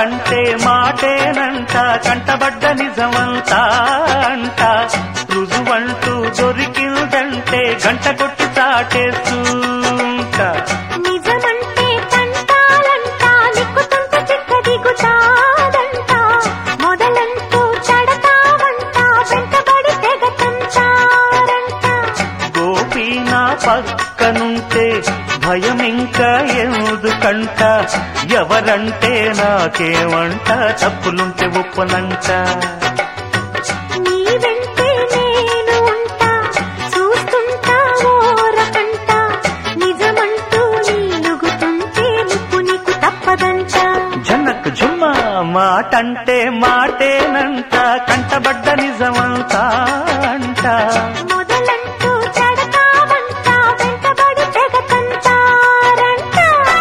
మాటంటే మాటేనంట కంటబడ్డ నిజమంతా అంట రుజువంటూ దొరికిందంటే గంట కొట్టి చాటేస్తుంట నిజమంటే తంటాలంట నిక్కుతుంటే చిక్క దిగుతాదంట మొదలంటూ చెడతావంట వెంటబడి తెగ తంటారంట గోపి నా పక్కనుంటే భయం ఇంకా ఎందుకంట ఎవరంటే నాకేమంట తప్పులుంటే ఒప్పనంట నీ వెంటే నేను ఉంటా చూస్తుంటా ఓరకంట నిజమంటూ నీలుగుతుంటే ముప్పు నీకు తప్పదంట జనక్ జుమ్మ మాటంటే మాటేనంట కంటబడ్డ నిజమంతా అంట మొదలంటూ చెడతావంట వెంటబడి తెగ తంటారంట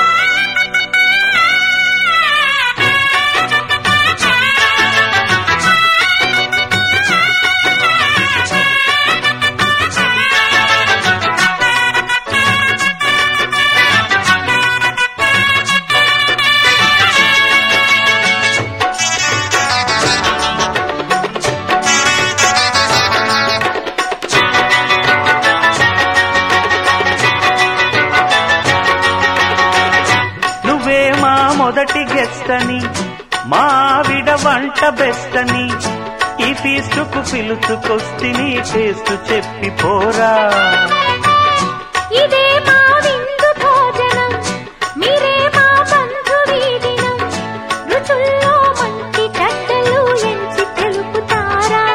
నువ్వే మా మొదటి గెస్ట్ అని మా ఆవిడ వంట బెస్ట్ అని ఈ ఫీస్టుకు పిలుచుకొస్తిని టేస్ట్ చెప్పి పోరా ఇదే మా విందు భోజనం మీరే మా బంధు వీధినం రుచుల్లో మంచి చెడ్డలు ఎంచి తెలుపుతారా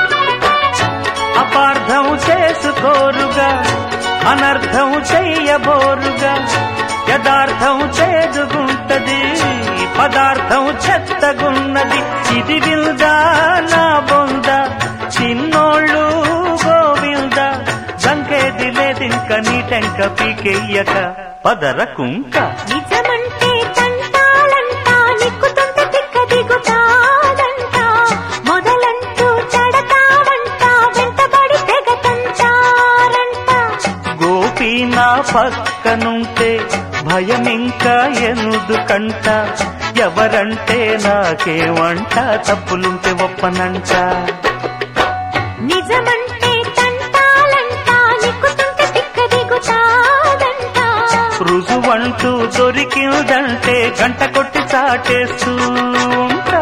అపార్థం చేసుకోరుగా అనర్థం చెయ్యబోరుగా యథార్థం చేదుగుంటది పదార్థం చెత్తగున్నది ఇది విల్దా నా బొంద చిన్నోళ్ళు గోవింద జంకేది లేదింక నీటెంక పీకెయ్యక పదర కుంక నిజమంటే తంటాలంట నిక్కుతుంటే తిక్క దిగుతాదంట మొదలంటూ చెడతావంట వెంటబడి తెగ తంటారంట గోపి నా పక్కనుంటే భయం ఇంకా ఎందుకంట ఎవరంటే నాకేమంట తప్పులుంటే ఒప్పనంట నిజమంటే తంటాలంట నిక్కుతుంటే తిక్క దిగుతాదంట రుజువంటూ దొరికిందంటే గంట కొట్టి చాటేస్తూ ఉంటా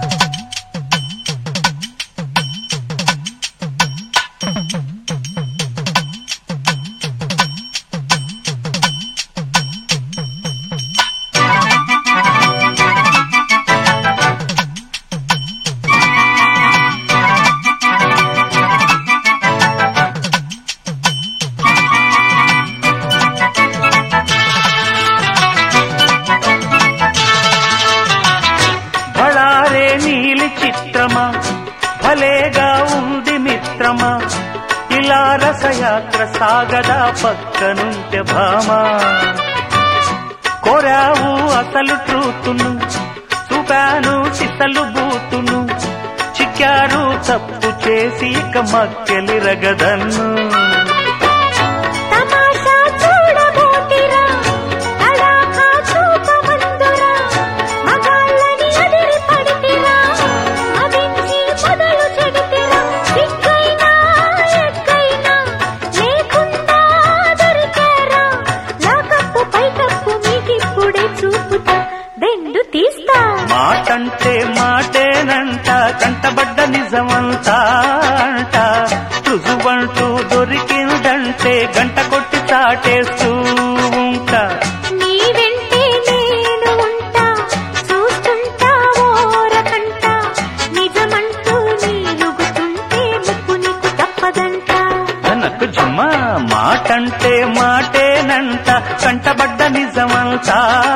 బళారే నీలి చిత్రమా భలేగా ఉంది మిత్రమా ఇలా రసయాత్ర సాగదా పక్కనుంటే భామా కోరావు అసలు ట్రూతును చూపాను సిసలు బూతును చిక్కారు తప్పు చేసి ఇక మక్కెలిరగదన్ను తమాషా చూడబోతిరా తడాఖా చూపమందురా మగాళ్ళని అదిరి పడితిరా మదించి మొదలు చెడితిరా సిగ్గైనా ఎక్కైనా లేకుండా దొరికారా లాకప్పు పైకప్పు మీకిప్పుడే చూపుతా బెండు తీస్తా మాటంటే మాటేనంట కంటబడ్డ నిజమంతా అంట రుజువంటూ దొరికిందంటే గంట కొట్టి చాటేస్తూ ఉంటా నీ వెంటే నేను ఉంటా చూస్తుంటా ఓరకంట నిజమంటూ నీలుగుతుంటే ముప్పు నీకు తప్పదంట తనకు జుమ్మ మాటంటే మాటేనంట కంటబడ్డ నిజమంతా